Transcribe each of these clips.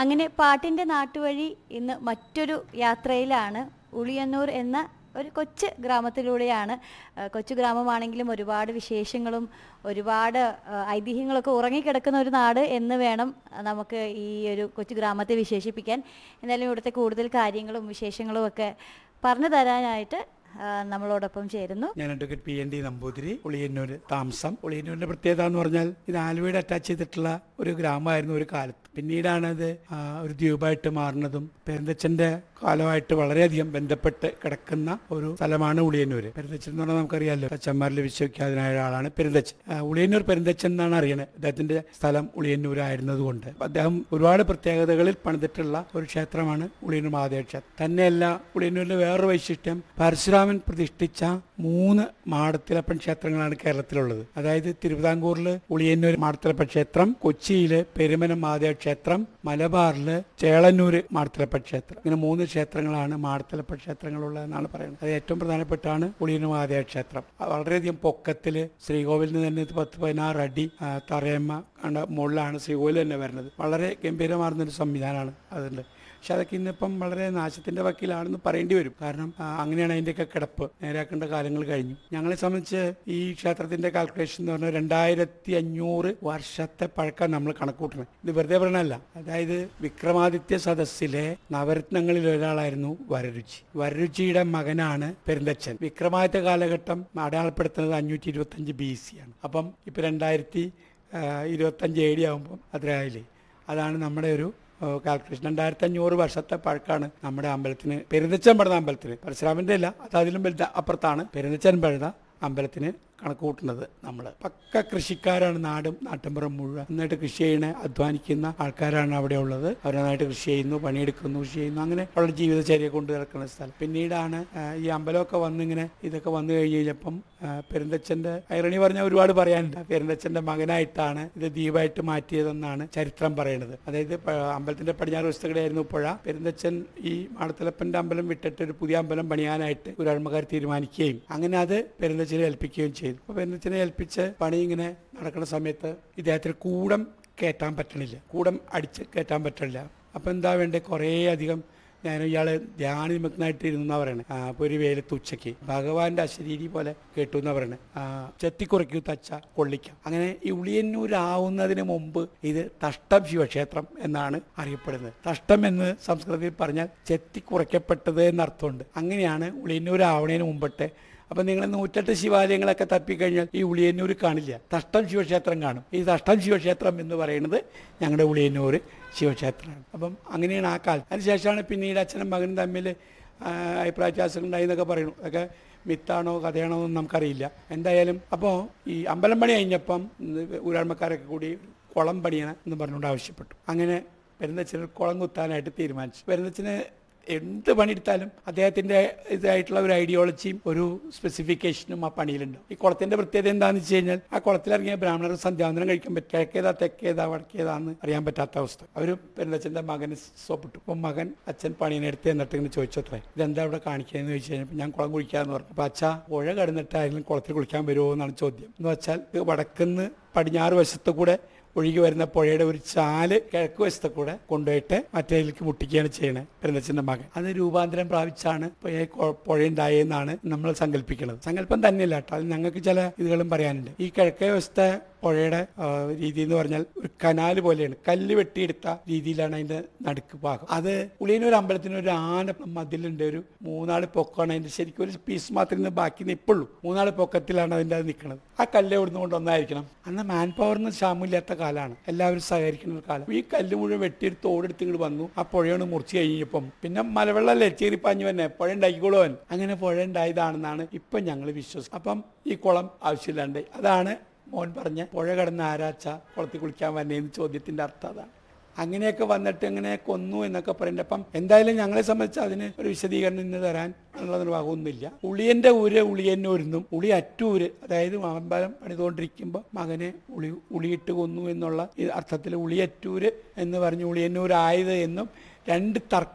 അങ്ങനെ പാട്ടിൻ്റെ നാട്ടുവഴി ഇന്ന് മറ്റൊരു യാത്രയിലാണ് ഉളിയന്നൂർ എന്ന ഒരു കൊച്ചു ഗ്രാമത്തിലൂടെയാണ് ആ, കൊച്ചു ഗ്രാമമാണെങ്കിലും ഒരുപാട് വിശേഷങ്ങളും ഒരുപാട് ആ, ഐതിഹ്യങ്ങളൊക്കെ ഉറങ്ങിക്കിടക്കുന്ന ഒരു നാട് എന്ന് വേണം നമുക്ക് ഈ ഒരു കൊച്ചു ഗ്രാമത്തെ വിശേഷിപ്പിക്കാൻ എന്തായാലും ഇവിടുത്തെ കൂടുതൽ കാര്യങ്ങളും വിശേഷങ്ങളും ഒക്കെ പറഞ്ഞു തരാനായിട്ട് ആ, നമ്മളോടൊപ്പം ചേരുന്നു ഞാൻ advocate P N D Namboothiri Uliyannoor താമസം ഉളിയന്നൂരിന്റെ പ്രത്യേകത എന്ന് പറഞ്ഞാൽ ഇത് ആലുവയുടെ അറ്റാച്ച് ചെയ്തിട്ടുള്ള ഒരു ഗ്രാമമായിരുന്നു ഒരു കാലത്ത് പിന്നീടാണ് അത് ആ, ഒരു ദ്വീപായിട്ട് മാറുന്നതും പെരുന്തച്ഛന്റെ കാലമായിട്ട് വളരെയധികം ബന്ധപ്പെട്ട് കിടക്കുന്ന ഒരു സ്ഥലമാണ് ഉളിയന്നൂര് പെരുന്തച്ഛൻ എന്ന് പറഞ്ഞാൽ നമുക്കറിയാമല്ലോ അച്ഛന്മാരിൽ വിശ്വവിഖ്യാതനായ ഒരാളാണ് പെരുന്തച്ഛൻ ആ, ഉളിയന്നൂർ പെരുന്തച്ഛൻ എന്നാണ് അറിയണത് അദ്ദേഹത്തിന്റെ സ്ഥലം ഉളിയന്നൂരായിരുന്നതുകൊണ്ട് അദ്ദേഹം ഒരുപാട് പ്രത്യേകതകളിൽ പണിതിട്ടുള്ള ഒരു ക്ഷേത്രമാണ് ഉളിയന്നൂർ മഹാദേവ ക്ഷേത്രം തന്നെയല്ല ഉളിയന്നൂരിലെ വേറൊരു വൈശിഷ്ട്യം പരശുരാമൻ പ്രതിഷ്ഠിച്ച മൂന്ന് മാടത്തിലപ്പൻ ക്ഷേത്രങ്ങളാണ് കേരളത്തിലുള്ളത് അതായത് തിരുവിതാംകൂറിൽ ഉളിയന്നൂർ മാടത്തിലപ്പൻ ക്ഷേത്രം കൊച്ചിയില് പെരുമനം മഹാദേവ ക്ഷേത്രം മലബാറില് ചേളന്നൂര് മാടത്തിലപ്പൻ ക്ഷേത്രം ഇങ്ങനെ മൂന്ന് ക്ഷേത്രങ്ങളാണ് മാടത്തിലപ്പൻ ക്ഷേത്രങ്ങളുള്ളതെന്നാണ് പറയുന്നത് അത് ഏറ്റവും പ്രധാനപ്പെട്ടാണ് ഉളിയന്നൂർ മഹാദേവ ക്ഷേത്രം അത് വളരെയധികം പൊക്കത്തില് ശ്രീകോവിലിൽ നിന്ന് തന്നെ ഇത് പത്ത് പതിനാറ് അടി ആ, തറയമ്മ കണ്ട മുകളിലാണ് ശ്രീകോവിൽ തന്നെ വരുന്നത് വളരെ ഗംഭീരമാർന്നൊരു സംവിധാനമാണ് അതിൻ്റെ പക്ഷെ അതൊക്കെ ഇന്നിപ്പം വളരെ നാശത്തിന്റെ വക്കീലാണെന്ന് പറയേണ്ടി വരും കാരണം ആ, അങ്ങനെയാണ് അതിൻ്റെയൊക്കെ കിടപ്പ് നേരാക്കേണ്ട കാലങ്ങൾ കഴിഞ്ഞു ഞങ്ങളെ സംബന്ധിച്ച് ഈ ക്ഷേത്രത്തിന്റെ കാൽക്കുലേഷൻ എന്ന് പറഞ്ഞാൽ രണ്ടായിരത്തി അഞ്ഞൂറ് വർഷത്തെ പഴക്കം നമ്മൾ കണക്കൂട്ടണം ഇത് വെറുതെ പറയണല്ല അതായത് വിക്രമാദിത്യ സദസ്സിലെ നവരത്നങ്ങളിൽ ഒരാളായിരുന്നു വരരുചി വരരുചിയുടെ മകനാണ് പെരുന്തച്ഛൻ വിക്രമാദിത്യ കാലഘട്ടം അടയാളപ്പെടുത്തുന്നത് അഞ്ഞൂറ്റി ഇരുപത്തി അഞ്ച് ബി സി ആണ് അപ്പം ഇപ്പൊ രണ്ടായിരത്തി ഇരുപത്തഞ്ച് എ ഡി ആകുമ്പം അത്രയായില്ലേ അതാണ് നമ്മുടെ ഒരു കാൽക്കുലേഷൻ രണ്ടായിരത്തി അഞ്ഞൂറ് വർഷത്തെ പഴക്കമാണ് നമ്മുടെ അമ്പലത്തിന് പെരുന്തച്ചൻ പഴുത അമ്പലത്തിന് പരശുരാമന്റെ അല്ല അത് അതിലും വലുത അപ്പുറത്താണ് പെരുന്തച്ചൻ പഴുത അമ്പലത്തിന് കണക്ക് കൂട്ടുന്നത് നമ്മൾ പക്ക കൃഷിക്കാരാണ് നാടും നാട്ടിൻപുറം മുഴുവൻ നന്നായിട്ട് കൃഷി ചെയ്യണ അധ്വാനിക്കുന്ന ആൾക്കാരാണ് അവിടെ ഉള്ളത് അവർ നന്നായിട്ട് കൃഷി ചെയ്യുന്നു പണിയെടുക്കുന്നു കൃഷി ചെയ്യുന്നു അങ്ങനെ ഉള്ള ജീവിതചര്യ കൊണ്ടു നടക്കുന്ന സ്ഥലം പിന്നീടാണ് ആ, ഈ അമ്പലമൊക്കെ വന്നിങ്ങനെ ഇതൊക്കെ വന്നു കഴിഞ്ഞ് കഴിഞ്ഞപ്പം ആ, പെരുന്തച്ഛന്റെ ഐറണി പറഞ്ഞാൽ ഒരുപാട് പറയാനുണ്ട് പെരുന്തച്ഛന്റെ മകനായിട്ടാണ് ഇത് ദ്വീപായിട്ട് മാറ്റിയതെന്നാണ് ചരിത്രം പറയുന്നത് അതായത് പ- അമ്പലത്തിന്റെ പടിഞ്ഞാറ് വശത്തുകൂടെയായിരുന്നു പുഴ പെരുന്തച്ഛൻ ഈ മാടത്തലപ്പന്റെ അമ്പലം വിട്ടിട്ട് ഒരു പുതിയ അമ്പലം പണിയാനായിട്ട് ഒരു അഴമക്കാർ തീരുമാനിക്കുകയും അങ്ങനെ അത് പെരുന്തച്ഛനെ ഏൽപ്പിക്കുകയും ചെയ്തു അപ്പോൾ പെരുന്തച്ഛനെ ഏൽപ്പിച്ച് പണി ഇങ്ങനെ നടക്കുന്ന സമയത്ത് ഇദ്ദേഹത്തിന് കൂടം കയറ്റാൻ പറ്റണില്ല കൂടം അടിച്ച് കയറ്റാൻ പറ്റണില്ല അപ്പം എന്താ വേണ്ടേ കുറേ അധികം ഞാൻ ഇയാള് ധ്യാന നിമഗ്നായിട്ട് ഇരുന്നാ പറയണേ ആ, അപ്പൊ ഒരു വെയിലത്ത് ഉച്ചയ്ക്ക് ഭഗവാന്റെ അശരീരി പോലെ കേട്ടു എന്നാ പറയണേ ആ, ചെത്തിക്കുറയ്ക്കൂ തച്ച കൊള്ളിക്കാം അങ്ങനെ ഈ ഉളിയന്നൂരാവുന്നതിന് മുമ്പ് ഇത് തഷ്ടം ശിവക്ഷേത്രം എന്നാണ് അറിയപ്പെടുന്നത് തഷ്ടം എന്ന് സംസ്കൃതത്തിൽ പറഞ്ഞാൽ ചെത്തിക്കുറയ്ക്കപ്പെട്ടത് എന്നർത്ഥമുണ്ട് അങ്ങനെയാണ് ഉളിയന്നൂരാവണതിന് മുമ്പത്തെ അപ്പൊ നിങ്ങൾ നൂറ്റെട്ട് ശിവാലയങ്ങളൊക്കെ തപ്പിക്കഴിഞ്ഞാൽ ഈ ഉളിയന്നൂർ കാണില്ല തഷ്ടം ശിവക്ഷേത്രം കാണും ഈ തഷ്ടം ശിവക്ഷേത്രം എന്ന് പറയുന്നത് ഞങ്ങളുടെ ഉളിയന്നൂർ ശിവക്ഷേത്രമാണ് അപ്പം അങ്ങനെയാണ് ആ കാലം അതിനുശേഷമാണ് പിന്നീട് അച്ഛനും മകനും തമ്മിൽ അഭിപ്രായ വ്യത്യാസങ്ങൾ ഉണ്ടായി എന്നൊക്കെ പറയുന്നു അതൊക്കെ മിത്താണോ കഥയാണോ എന്ന് നമുക്കറിയില്ല എന്തായാലും അപ്പോൾ ഈ അമ്പലം പണി കഴിഞ്ഞപ്പം ഊരാൾമക്കാരൊക്കെ കൂടി കുളം പണിയണം എന്ന് പറഞ്ഞുകൊണ്ട് ആവശ്യപ്പെട്ടു അങ്ങനെ പെരുന്തച്ഛന് കുളം കുത്താനായിട്ട് തീരുമാനിച്ചു പെരുന്തച്ഛന് എന്ത് പണിയെടുത്താലും അദ്ദേഹത്തിന്റെ ഇതായിട്ടുള്ള ഒരു ഐഡിയോളജിയും ഒരു സ്പെസിഫിക്കേഷനും ആ പണിയിലുണ്ട് ഈ കുളത്തിന്റെ പ്രത്യേകത എന്താണെന്ന് വെച്ച് കഴിഞ്ഞാൽ ആ കുളത്തിലിറങ്ങിയ ബ്രാഹ്മണർ സന്ധ്യാവന്തരം കഴിക്കാൻ പറ്റും കിഴക്കേതാ തെക്കേതാ വടക്കേതാന്ന് അറിയാൻ പറ്റാത്ത അവസ്ഥ അവർ പെരുന്തച്ഛന്റെ മകന് സോപ്പിട്ടു അപ്പം മകൻ അച്ഛൻ പണിയെടുത്ത് എന്നിട്ട് ഇങ്ങനെ ചോദിച്ചത്രേ ഇതെന്താ ഇവിടെ കാണിക്കുകയെന്ന് ചോദിച്ചു കഴിഞ്ഞപ്പോൾ ഞാൻ കുളം കുളിക്കാന്ന് പറഞ്ഞു അപ്പൊ അച്ഛാ പുഴ കടന്നിട്ട് ആരെങ്കിലും കുളത്തിൽ കുളിക്കാൻ വരുമോ എന്നാണ് ചോദ്യം എന്ന് വെച്ചാൽ ഇത് വടക്കുന്ന് പടിഞ്ഞാറ് വശത്ത് കൂടെ ഒഴുകി വരുന്ന പുഴയുടെ ഒരു ചാല് കിഴക്ക് വശത്തെ കൂടെ കൊണ്ടുപോയിട്ട് മറ്റേതിലേക്ക് മുട്ടിക്കുകയാണ് ചെയ്യണത് പെരുന്തച്ഛന്റെ മകൻ അത് രൂപാന്തരം പ്രാപിച്ചാണ് ഇപ്പൊ ഈ കൊ- പുഴ ഉണ്ടായെന്നാണ് നമ്മൾ സങ്കല്പിക്കുന്നത് സങ്കല്പം തന്നെയല്ല കേട്ടോ അത് ഞങ്ങൾക്ക് ചില ഇതുകളും പറയാനുണ്ട് ഈ കിഴക്കേ വശത്തെ പുഴയുടെ ആ, രീതി എന്ന് പറഞ്ഞാൽ ഒരു കനാല് പോലെയാണ് കല്ല് വെട്ടിയെടുത്ത രീതിയിലാണ് അതിന്റെ നടുക്ക് ഭാഗം അത് ഉളിയനൂർ അമ്പലത്തിന് ഒരു ആന മതിലുണ്ട് ഒരു മൂന്നാള് പൊക്കമാണ് അതിന്റെ ശരിക്കും ഒരു പീസ് മാത്രമേ ഇന്ന് ബാക്കി നിൽപ്പുള്ളൂ മൂന്നാള് പൊക്കത്തിലാണ് അതിന്റെ അത് നിൽക്കുന്നത് ആ കല്ല് ഇവിടുന്ന് കൊണ്ടൊന്നായിരിക്കണം അന്ന് മാൻ പവറിന് ക്ഷാമില്ലാത്ത കാലമാണ് എല്ലാവരും സഹകരിക്കുന്ന ഒരു കാലം ഈ കല്ല് മുഴുവൻ വെട്ടിയെടുത്ത് ഓടെടുത്ത് ഇങ്ങോട്ട് വന്നു ആ പുഴയാണ് മുറിച്ച് കഴിഞ്ഞപ്പം പിന്നെ മലവെള്ളമല്ലേ ചീറിപ്പാഞ്ഞു തന്നെ പുഴ ഉണ്ടാക്കിക്കോളുവൻ അങ്ങനെ പുഴ ഉണ്ടായതാണെന്നാണ് ഇപ്പം ഞങ്ങൾ വിശ്വസിക്കുന്നത് അപ്പം ഈ കുളം ആവശ്യമില്ലാണ്ട് അതാണ് മോൻ പറഞ്ഞ പുഴ കടന്ന് ആരാച്ച കുളത്തിൽ കുളിക്കാൻ വന്നേന്ന് ചോദ്യത്തിന്റെ അർത്ഥം അതാണ് അങ്ങനെയൊക്കെ വന്നിട്ട് ഇങ്ങനെ കൊന്നു എന്നൊക്കെ പറയുന്നുണ്ട് അപ്പം എന്തായാലും ഞങ്ങളെ സംബന്ധിച്ച് അതിന് ഒരു വിശദീകരണം ഇന്ന് തരാൻ ഉള്ള നിർവാഹമൊന്നുമില്ല ഉളിയന്റെ ഊര് ഉളിയന്നൂരിന്നും ഉളി അറ്റൂര് അതായത് അമ്പലം പണിതുകൊണ്ടിരിക്കുമ്പോൾ മകനെ ഉളി ഉളിയിട്ട് കൊന്നു എന്നുള്ള ഈ അർത്ഥത്തിൽ ഉളിയറ്റൂര് എന്ന് പറഞ്ഞ് ഉളിയന്നൂരായത് എന്നും രണ്ട് തർക്കം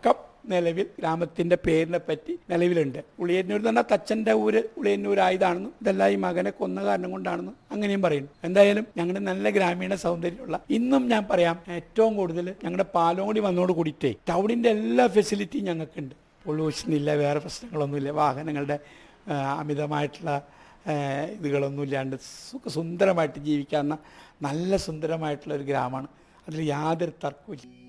നിലവിൽ ഗ്രാമത്തിന്റെ പേരിനെ പറ്റി നിലവിലുണ്ട് ഉളിയന്നൂർ എന്ന് പറഞ്ഞാൽ തച്ചന്റെ ഊര് ഉളിയന്നൂരായതാണെന്നും ഇതെല്ലാം ഈ മകനെ കൊന്ന കാരണം കൊണ്ടാണെന്നും അങ്ങനെയും പറയുന്നു എന്തായാലും ഞങ്ങളുടെ നല്ല ഗ്രാമീണ സൗന്ദര്യമുള്ള ഇന്നും ഞാൻ പറയാം ഏറ്റവും കൂടുതൽ ഞങ്ങളുടെ പാലോടി വന്നോട് കൂടിയിട്ടേ ടൗണിന്റെ എല്ലാ ഫെസിലിറ്റിയും ഞങ്ങൾക്കുണ്ട് പൊള്യൂഷൻ ഇല്ല വേറെ പ്രശ്നങ്ങളൊന്നുമില്ല വാഹനങ്ങളുടെ ആ, അമിതമായിട്ടുള്ള ആ, ഇതുകളൊന്നും ഇല്ലാണ്ട് സുഖ സുന്ദരമായിട്ട് ജീവിക്കാവുന്ന നല്ല സുന്ദരമായിട്ടുള്ള ഒരു ഗ്രാമമാണ് അതിൽ യാതൊരു തർക്കവും